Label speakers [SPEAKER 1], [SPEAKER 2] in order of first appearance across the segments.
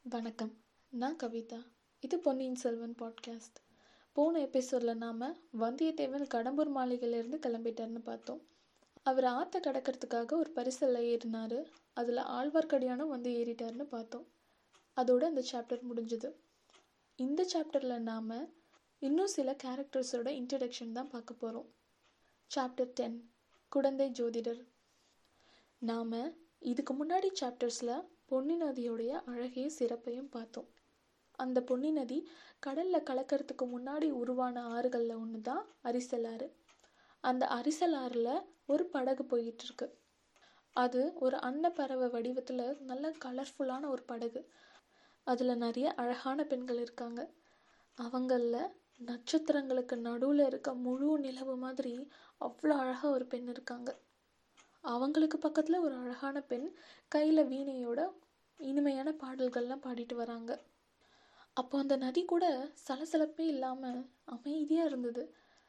[SPEAKER 1] வணக்கம் நான் கவிதா இது பொன்னியின் செல்வன் பாட்காஸ்ட் போன எபிசோடில் நாம் வந்தியத்தேவன் கடம்பூர் மாளிகையிலேருந்து கிளம்பிட்டார்னு பார்த்தோம் அவர் ஆற்ற கடக்கிறதுக்காக ஒரு பரிசலில் ஏறினார் அதில் ஆழ்வார்க்கடியானும் வந்து ஏறிட்டார்னு பார்த்தோம் அதோட அந்த சாப்டர் முடிஞ்சுது இந்த சாப்டரில் நாம் இன்னும் சில கேரக்டர்ஸோட இன்ட்ரடக்ஷன் தான் பார்க்க போகிறோம் சாப்டர் டென் குடந்தை ஜோதிடர் நாம் இதுக்கு முன்னாடி சாப்டர்ஸில் பொன்னி நதியோடைய அழகையும் சிறப்பையும் பார்த்தோம் அந்த பொன்னி நதி கடலில் கலக்கிறதுக்கு முன்னாடி உருவான ஆறுகளில் ஒன்று தான் அரிசல் ஆறு அந்த அரிசல் ஆறில் ஒரு படகு போயிட்டு இருக்கு அது ஒரு அன்னப்பறவை வடிவத்தில் நல்ல கலர்ஃபுல்லான ஒரு படகு அதில் நிறைய அழகான பெண்கள் இருக்காங்க அவங்களில் நட்சத்திரங்களுக்கு நடுவில் இருக்க முழு நிலவு மாதிரி அவ்வளோ அழகாக ஒரு பெண் இருக்காங்க அவங்களுக்கு பக்கத்தில் ஒரு அழகான பெண் கையில் வீணையோட இனிமையான பாடல்கள்லாம் பாடிட்டு வராங்க அப்போ அந்த நதி கூட சலசலப்பே இல்லாமல் அமைதியாக இருந்தது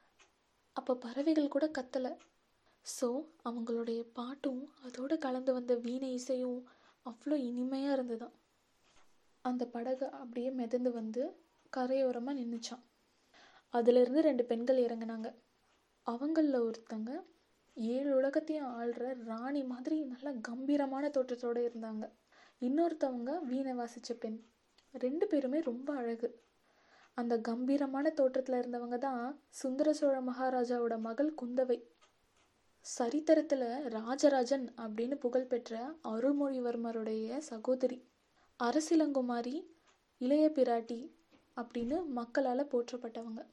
[SPEAKER 1] அப்போ பறவைகள் கூட கத்தலை ஸோ அவங்களுடைய பாட்டும் அதோடு கலந்து வந்த வீணை இசையும் அவ்வளோ இனிமையாக இருந்ததாம் அந்த படகு அப்படியே மிதந்து வந்து கரையோரமாக நின்றுச்சான் அதிலிருந்து ரெண்டு பெண்கள் இறங்கினாங்க அவங்களில் ஒருத்தங்க ஏழு உலகத்தையும் ஆள்ற ராணி மாதிரி நல்ல கம்பீரமான தோற்றத்தோடு இருந்தாங்க இன்னொருத்தவங்க வீணை வாசித்த பெண் ரெண்டு பேருமே ரொம்ப அழகு அந்த கம்பீரமான தோற்றத்தில் இருந்தவங்க தான் சுந்தர சோழ மகாராஜாவோட மகள் குந்தவை சரித்திரத்தில் ராஜராஜன் அப்படின்னு புகழ்பெற்ற அருள்மொழிவர்மருடைய சகோதரி அரசிலங்குமாரி இளைய பிராட்டி அப்படின்னு மக்களால் போற்றப்பட்டவங்க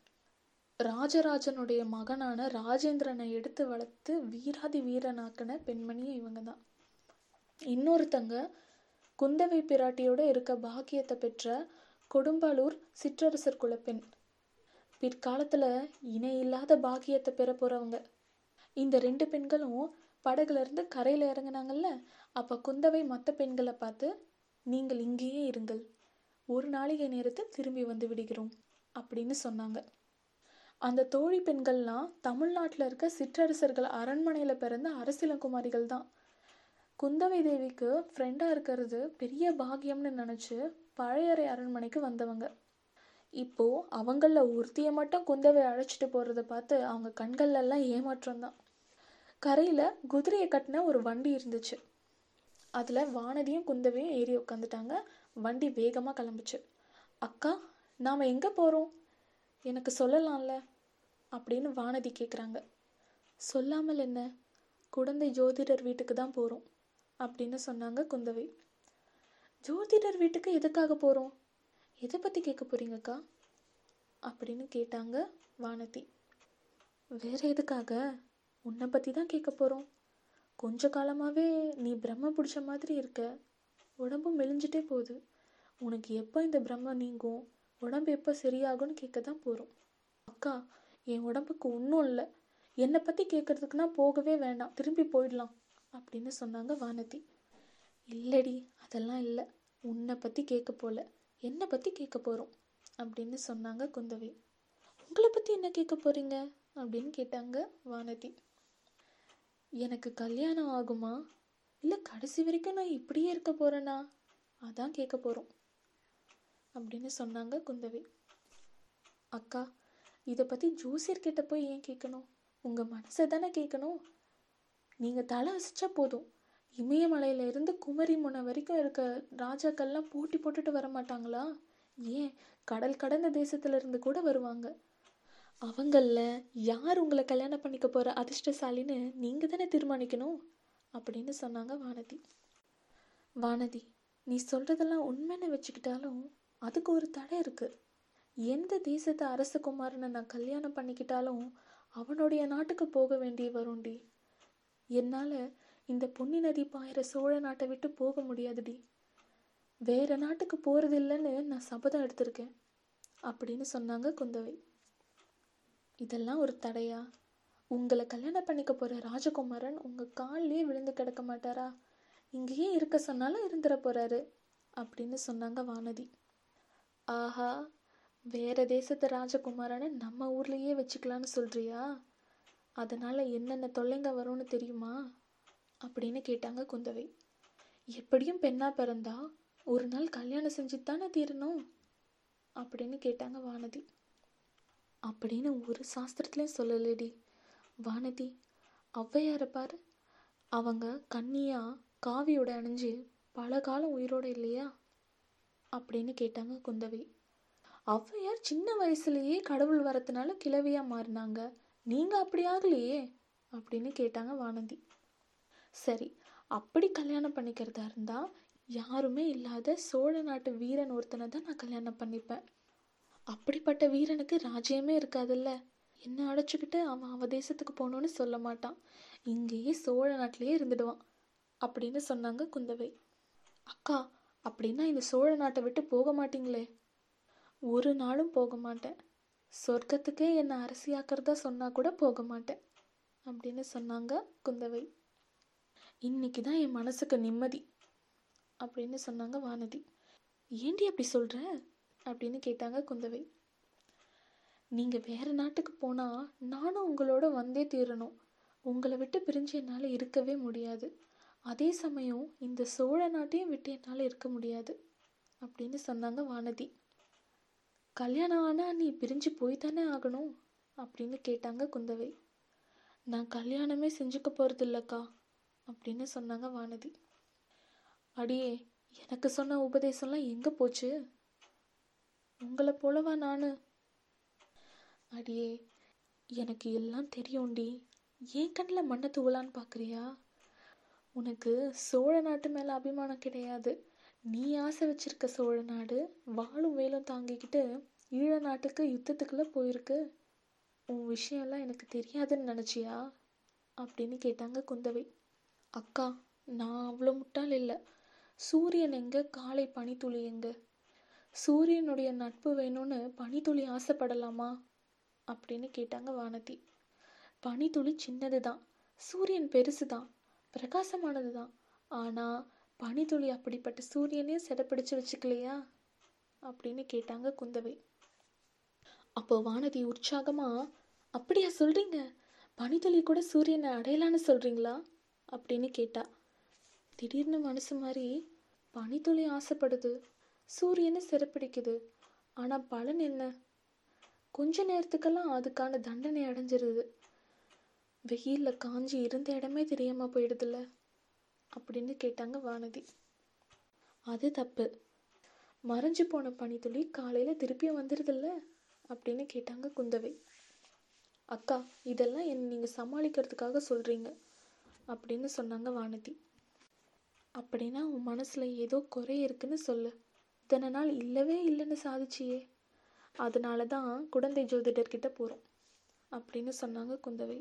[SPEAKER 1] ராஜராஜனுடைய மகனான ராஜேந்திரனை எடுத்து வளர்த்து வீராதி வீரனாக்கின பெண்மணியும் இவங்க தான் இன்னொருத்தங்க குந்தவை பிராட்டியோட இருக்க பாக்கியத்தை பெற்ற கொடும்பாலூர் சிற்றரசர் குலப்பெண் பிற்காலத்தில் இணை இல்லாத பாக்கியத்தை பெற போகிறவங்க இந்த ரெண்டு பெண்களும் படகுல இருந்து கரையில் இறங்கினாங்கல்ல அப்போ குந்தவை மற்ற பெண்களை பார்த்து நீங்கள் இங்கேயே இருங்கள் ஒரு நாளிகை நேரத்தில் திரும்பி வந்து விடுகிறோம் அப்படின்னு சொன்னாங்க அந்த தோழி பெண்கள்லாம் தமிழ்நாட்டில் இருக்க சிற்றரசர்கள் அரண்மனையில் பிறந்த அரசியலங்குமாரிகள் தான் குந்தவை தேவிக்கு ஃப்ரெண்டாக இருக்கிறது பெரிய பாகியம்னு நினச்சி பழையறை அரண்மனைக்கு வந்தவங்க இப்போ அவங்களில் ஒருத்தியை மட்டும் குந்தவை அழைச்சிட்டு போகிறத பார்த்து அவங்க கண்கள்லாம் ஏமாற்றம் தான் கரையில் குதிரையை கட்டின ஒரு வண்டி இருந்துச்சு அதில் வானதியும் குந்தவையும் ஏறி உட்காந்துட்டாங்க வண்டி வேகமாக கிளம்புச்சு அக்கா நாம் எங்கே போகிறோம் எனக்கு சொல்லலாம்ல அப்படின்னு வானதி கேட்குறாங்க சொல்லாமல் என்ன குழந்தை ஜோதிடர் வீட்டுக்கு தான் போகிறோம் அப்படின்னு சொன்னாங்க குந்தவை ஜோதிடர் வீட்டுக்கு எதுக்காக போகிறோம் எதை பற்றி கேட்க போகிறீங்கக்கா அப்படின்னு கேட்டாங்க வானதி வேற எதுக்காக உன்னை பற்றி தான் கேட்க போகிறோம் கொஞ்ச காலமாகவே நீ பிரம்ம பிடிச்ச மாதிரி இருக்க உடம்பும் மெலிஞ்சிட்டே போகுது உனக்கு எப்போ இந்த பிரம்மம் நீங்கும் உடம்பு எப்போ சரியாகும்னு கேட்க தான் போகிறோம் அக்கா என் உடம்புக்கு ஒன்றும் இல்லை என்னை பற்றி கேட்குறதுக்குனா போகவே வேண்டாம் திரும்பி போயிடலாம் அப்படின்னு சொன்னாங்க வானதி இல்லடி அதெல்லாம் இல்லை உன்னை பற்றி கேட்க போல என்னை பற்றி கேட்க போகிறோம் அப்படின்னு சொன்னாங்க குந்தவை உங்களை பற்றி என்ன கேட்க போகிறீங்க அப்படின்னு கேட்டாங்க வானதி எனக்கு கல்யாணம் ஆகுமா இல்லை கடைசி வரைக்கும் நான் இப்படியே இருக்க போகிறேனா அதான் கேட்க போகிறோம் அப்படின்னு சொன்னாங்க குந்தவை அக்கா இதை பற்றி ஜோசியர்கிட்ட போய் ஏன் கேட்கணும் உங்கள் மனசை தானே கேட்கணும் நீங்கள் தலை அசிச்சா போதும் இமயமலையில இருந்து குமரி முனை வரைக்கும் இருக்க ராஜாக்கள்லாம் போட்டி போட்டுட்டு வர மாட்டாங்களா ஏன் கடல் கடந்த தேசத்துல இருந்து கூட வருவாங்க அவங்கள யார் உங்களை கல்யாணம் பண்ணிக்க போகிற அதிர்ஷ்டசாலின்னு நீங்கள் தானே தீர்மானிக்கணும் அப்படின்னு சொன்னாங்க வானதி வானதி நீ சொல்கிறதெல்லாம் உண்மைன்னு வச்சுக்கிட்டாலும் அதுக்கு ஒரு தடை இருக்குது எந்த தேசத்து அரசகுமாரனை நான் கல்யாணம் பண்ணிக்கிட்டாலும் அவனுடைய நாட்டுக்கு போக வேண்டிய வரும்டி என்னால் இந்த பொன்னி நதி பாயிற சோழ நாட்டை விட்டு போக முடியாதுடி வேற நாட்டுக்கு போகிறது இல்லைன்னு நான் சபதம் எடுத்திருக்கேன் அப்படின்னு சொன்னாங்க குந்தவை இதெல்லாம் ஒரு தடையா உங்களை கல்யாணம் பண்ணிக்க போகிற ராஜகுமாரன் உங்கள் காலிலே விழுந்து கிடக்க மாட்டாரா இங்கேயே இருக்க சொன்னாலும் இருந்துட போகிறாரு அப்படின்னு சொன்னாங்க வானதி ஆஹா வேற தேசத்து ராஜகுமாரனை நம்ம ஊர்லேயே வச்சுக்கலான்னு சொல்கிறியா அதனால் என்னென்ன தொல்லைங்க வரும்னு தெரியுமா அப்படின்னு கேட்டாங்க குந்தவை எப்படியும் பெண்ணா பிறந்தா ஒரு நாள் கல்யாண கல்யாணம் செஞ்சு தானே தீரணும் அப்படின்னு கேட்டாங்க வானதி அப்படின்னு ஒரு சாஸ்திரத்துலேயும் சொல்லலடி வானதி ஔவையாரை பாரு அவங்க கன்னியா காவியோட அணிஞ்சு பல காலம் உயிரோட இல்லையா அப்படின்னு கேட்டாங்க குந்தவை ஔவையார் சின்ன வயசுலயே கடவுள் வரத்தினால கிழவியா மாறினாங்க நீங்க அப்படி ஆகலையே அப்படின்னு கேட்டாங்க வானதி சரி அப்படி கல்யாணம் பண்ணிக்கிறதா இருந்தா யாருமே இல்லாத சோழ நாட்டு வீரன் ஒருத்தனை தான் நான் கல்யாணம் பண்ணிப்பேன் அப்படிப்பட்ட வீரனுக்கு ராஜ்யமே இருக்காதுல்ல என்ன அடைச்சிக்கிட்டு அவன் அவ தேசத்துக்கு போகணும்னு சொல்ல மாட்டான் இங்கேயே சோழ நாட்டிலேயே இருந்துடுவான் அப்படின்னு சொன்னாங்க குந்தவை அக்கா அப்படின்னா இந்த சோழ நாட்டை விட்டு போக மாட்டீங்களே ஒரு நாளும் போக மாட்டேன் சொர்க்கத்துக்கே என்னை அரசியாக்கிறதா சொன்னா கூட போக மாட்டேன் அப்படின்னு சொன்னாங்க குந்தவை இன்னைக்கு தான் என் மனசுக்கு நிம்மதி அப்படின்னு சொன்னாங்க வானதி ஏண்டி அப்படி சொல்ற அப்படின்னு கேட்டாங்க குந்தவை நீங்க வேற நாட்டுக்கு போனா நானும் உங்களோட வந்தே தீரணும் உங்களை விட்டு பிரிஞ்சு என்னால் இருக்கவே முடியாது அதே சமயம் இந்த சோழ நாட்டையும் விட்டு என்னால் இருக்க முடியாது அப்படின்னு சொன்னாங்க வானதி கல்யாணம் ஆனா நீ பிரிஞ்சு போய் தானே ஆகணும் அப்படின்னு கேட்டாங்க குந்தவை நான் கல்யாணமே செஞ்சுக்க போறது இல்லக்கா அப்படின்னு சொன்னாங்க வானதி அடியே எனக்கு சொன்ன உபதேசம்லாம் எங்க போச்சு உங்களை போலவா நானு அடியே எனக்கு எல்லாம் தெரியும்டி ஏன் கண்ணில் மண்ணை தூவலான்னு பார்க்குறியா உனக்கு சோழ நாட்டு மேலே அபிமானம் கிடையாது நீ ஆசை வச்சிருக்க சோழ நாடு வாளும் வேலும் தாங்கிக்கிட்டு ஈழ நாட்டுக்கு யுத்தத்துக்குள்ள போயிருக்கு உன் விஷயம்லாம் எனக்கு தெரியாதுன்னு நினச்சியா அப்படின்னு கேட்டாங்க குந்தவை அக்கா நான் அவ்வளோ முட்டாள் இல்லை சூரியன் எங்க காலை பனித்துளி எங்க சூரியனுடைய நட்பு வேணும்னு பனித்துளி ஆசைப்படலாமா அப்படின்னு கேட்டாங்க வானதி பனித்துளி சின்னது தான் சூரியன் பெருசு தான் பிரகாசமானது தான் ஆனால் பனித்துளி அப்படிப்பட்ட சூரியனையும் சிடப்பிடிச்சு வச்சுக்கலையா அப்படின்னு கேட்டாங்க குந்தவை அப்போ வானதி உற்சாகமா அப்படியா சொல்றீங்க பனித்துளி கூட சூரியனை அடையலான்னு சொல்றீங்களா அப்படின்னு கேட்டா திடீர்னு மனசு மாதிரி பனித்துளி ஆசைப்படுது சூரியனை சிறப்பிடிக்குது ஆனால் பலன் என்ன கொஞ்ச நேரத்துக்கெல்லாம் அதுக்கான தண்டனை அடைஞ்சிருது வெயிலில் காஞ்சி இருந்த இடமே தெரியாம போயிடுதுல்ல அப்படின்னு கேட்டாங்க வானதி அது தப்பு மறைஞ்சு போன பனித்துளி காலையில் திருப்பியும் வந்துடுதுல்ல அப்படின்னு கேட்டாங்க குந்தவை அக்கா இதெல்லாம் என் நீங்கள் சமாளிக்கிறதுக்காக சொல்கிறீங்க அப்படின்னு சொன்னாங்க வானதி அப்படின்னா உன் மனசில் ஏதோ குறை இருக்குன்னு சொல்லு இத்தனை நாள் இல்லவே இல்லைன்னு சாதிச்சியே அதனால தான் குழந்தை ஜோதிடர்கிட்ட போகிறோம் அப்படின்னு சொன்னாங்க குந்தவை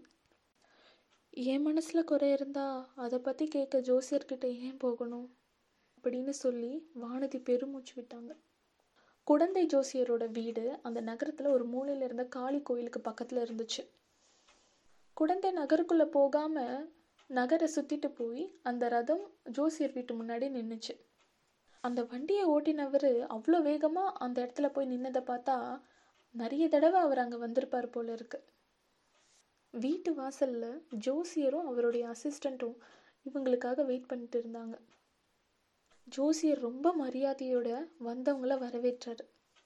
[SPEAKER 1] என் மனசில் குறை இருந்தா அதை பற்றி கேட்க ஜோசியர்கிட்ட ஏன் போகணும் அப்படின்னு சொல்லி வானதி பெருமூச்சு விட்டாங்க குடந்தை ஜோசியரோட வீடு அந்த நகரத்தில் ஒரு மூலையில் இருந்த காளி கோயிலுக்கு பக்கத்தில் இருந்துச்சு குடந்தை நகருக்குள்ளே போகாமல் நகரை சுற்றிட்டு போய் அந்த ரதம் ஜோசியர் வீட்டு முன்னாடி நின்றுச்சு அந்த வண்டியை ஓட்டினவர் அவ்வளோ வேகமாக அந்த இடத்துல போய் நின்னதை பார்த்தா நிறைய தடவை அவர் அங்கே வந்திருப்பார் போல இருக்கு வீட்டு வாசல்ல ஜோசியரும் அவருடைய அசிஸ்டண்ட்டும் இவங்களுக்காக வெயிட் பண்ணிட்டு இருந்தாங்க ஜோசியர் ரொம்ப மரியாதையோட வந்தவங்கள வரவேற்றாரு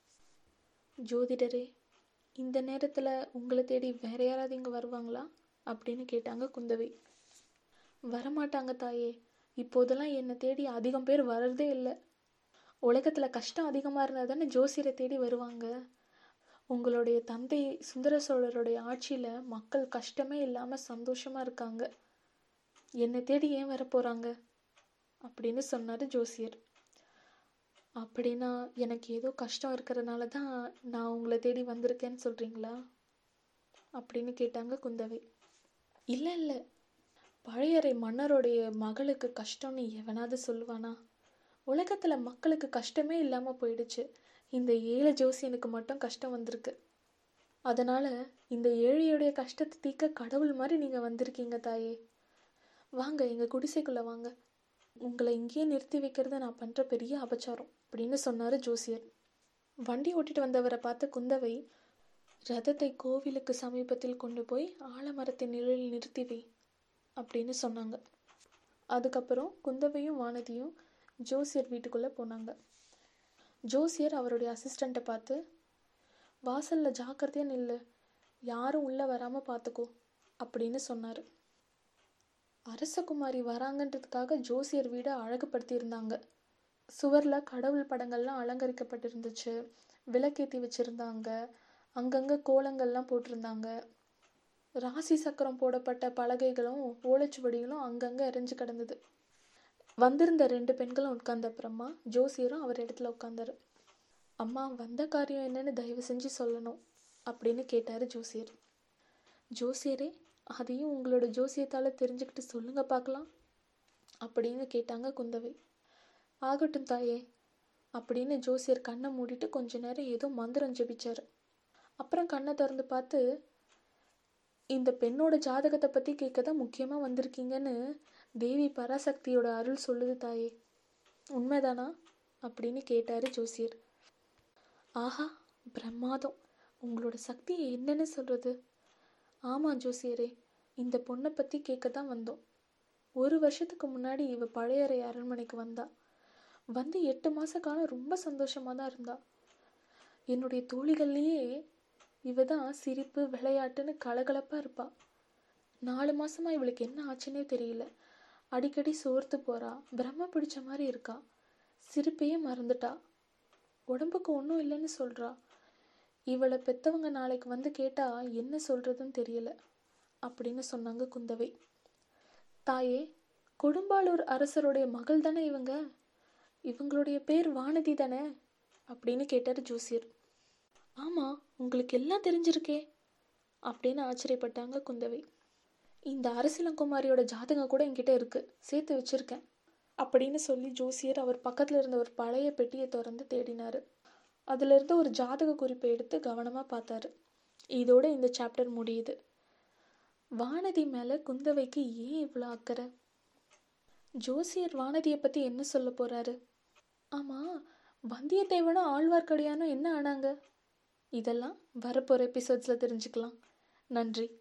[SPEAKER 1] ஜோதிடரே இந்த நேரத்தில் உங்களை தேடி வேற யாராவது இங்கே வருவாங்களா அப்படின்னு கேட்டாங்க குந்தவை வரமாட்டாங்க தாயே இப்போதெல்லாம் என்னை தேடி அதிகம் பேர் வர்றதே இல்லை உலகத்தில் கஷ்டம் அதிகமாக இருந்தால் தானே ஜோசியரை தேடி வருவாங்க உங்களுடைய தந்தை சுந்தர சோழருடைய ஆட்சியில் மக்கள் கஷ்டமே இல்லாமல் சந்தோஷமாக இருக்காங்க என்னை தேடி ஏன் வர போகிறாங்க அப்படின்னு சொன்னார் ஜோசியர் அப்படின்னா எனக்கு ஏதோ கஷ்டம் இருக்கிறதுனால தான் நான் உங்களை தேடி வந்திருக்கேன்னு சொல்கிறீங்களா அப்படின்னு கேட்டாங்க குந்தவை இல்லை இல்லை பழையறை மன்னருடைய மகளுக்கு கஷ்டம்னு எவனாவது சொல்லுவானா உலகத்தில் மக்களுக்கு கஷ்டமே இல்லாமல் போயிடுச்சு இந்த ஏழை ஜோசியனுக்கு மட்டும் கஷ்டம் வந்திருக்கு அதனால் இந்த ஏழையுடைய கஷ்டத்தை தீர்க்க கடவுள் மாதிரி நீங்கள் வந்திருக்கீங்க தாயே வாங்க எங்கள் குடிசைக்குள்ளே வாங்க உங்களை இங்கேயே நிறுத்தி வைக்கிறத நான் பண்ணுற பெரிய அபச்சாரம் அப்படின்னு சொன்னார் ஜோசியர் வண்டி ஓட்டிட்டு வந்தவரை பார்த்த குந்தவை ரதத்தை கோவிலுக்கு சமீபத்தில் கொண்டு போய் ஆலமரத்தின் நிழலில் நிறுத்தி வை அப்படின்னு சொன்னாங்க அதுக்கப்புறம் குந்தவையும் வானதியும் ஜோசியர் வீட்டுக்குள்ளே போனாங்க ஜோசியர் அவருடைய அசிஸ்டண்ட்டை பார்த்து வாசலில் ஜாக்கிரதையாக நில்லு யாரும் உள்ளே வராமல் பார்த்துக்கோ அப்படின்னு சொன்னார் அரசகுமாரி வராங்கன்றதுக்காக ஜோசியர் வீடை அழகுபடுத்தியிருந்தாங்க சுவரில் கடவுள் படங்கள்லாம் அலங்கரிக்கப்பட்டிருந்துச்சு விளக்கேற்றி வச்சுருந்தாங்க அங்கங்கே கோலங்கள்லாம் போட்டிருந்தாங்க ராசி சக்கரம் போடப்பட்ட பலகைகளும் ஓலைச்சுவடிகளும் அங்கங்கே எரிஞ்சு கிடந்தது வந்திருந்த ரெண்டு பெண்களும் உட்கார்ந்த அப்புறமா ஜோசியரும் அவர் இடத்துல உட்காந்தாரு அம்மா வந்த காரியம் என்னன்னு தயவு செஞ்சு சொல்லணும் அப்படின்னு கேட்டார் ஜோசியர் ஜோசியரே அதையும் உங்களோட ஜோசியத்தால் தெரிஞ்சுக்கிட்டு சொல்லுங்க பார்க்கலாம் அப்படின்னு கேட்டாங்க குந்தவை ஆகட்டும் தாயே அப்படின்னு ஜோசியர் கண்ணை மூடிட்டு கொஞ்ச நேரம் ஏதோ மந்திரம் ஜெபிச்சார் அப்புறம் கண்ணை திறந்து பார்த்து இந்த பெண்ணோட ஜாதகத்தை பற்றி கேட்க தான் முக்கியமாக வந்திருக்கீங்கன்னு தேவி பராசக்தியோட அருள் சொல்லுது தாயே உண்மைதானா அப்படின்னு கேட்டார் ஜோசியர் ஆஹா பிரமாதம் உங்களோட சக்தி என்னன்னு சொல்கிறது ஆமாம் ஜோசியரே இந்த பொண்ணை பற்றி கேட்க தான் வந்தோம் ஒரு வருஷத்துக்கு முன்னாடி இவ பழையறை அரண்மனைக்கு வந்தா வந்து எட்டு மாத காலம் ரொம்ப சந்தோஷமாக தான் இருந்தா என்னுடைய தோழிகள்லேயே இவ தான் சிரிப்பு விளையாட்டுன்னு கலகலப்பாக இருப்பா நாலு மாசமாக இவளுக்கு என்ன ஆச்சுன்னே தெரியல அடிக்கடி சோர்த்து போகிறா பிரம்ம பிடிச்ச மாதிரி இருக்கா சிரிப்பையே மறந்துட்டா உடம்புக்கு ஒன்றும் இல்லைன்னு சொல்கிறா இவளை பெத்தவங்க நாளைக்கு வந்து கேட்டால் என்ன சொல்கிறதுன்னு தெரியல அப்படின்னு சொன்னாங்க குந்தவை தாயே கொடும்பாளூர் அரசருடைய மகள் தானே இவங்க இவங்களுடைய பேர் வானதி தானே அப்படின்னு கேட்டார் ஜோசியர் ஆமாம் உங்களுக்கு எல்லாம் தெரிஞ்சிருக்கே அப்படின்னு ஆச்சரியப்பட்டாங்க குந்தவை இந்த அரசிலங்குமாரியோட ஜாதகம் கூட என்கிட்ட இருக்கு சேர்த்து வச்சிருக்கேன் அப்படின்னு சொல்லி ஜோசியர் அவர் பக்கத்தில் இருந்த ஒரு பழைய பெட்டியை திறந்து தேடினார் அதிலிருந்து ஒரு ஜாதக குறிப்பை எடுத்து கவனமாக பார்த்தாரு இதோட இந்த சாப்டர் முடியுது வானதி மேலே குந்தவைக்கு ஏன் இவ்வளோ அக்கறை ஜோசியர் வானதியை பற்றி என்ன சொல்ல போகிறாரு ஆமாம் வந்தியத்தேவனும் ஆழ்வார்க்கடியானும் என்ன ஆனாங்க இதெல்லாம் வரப்போகிற எபிசோட்ஸில் தெரிஞ்சுக்கலாம் நன்றி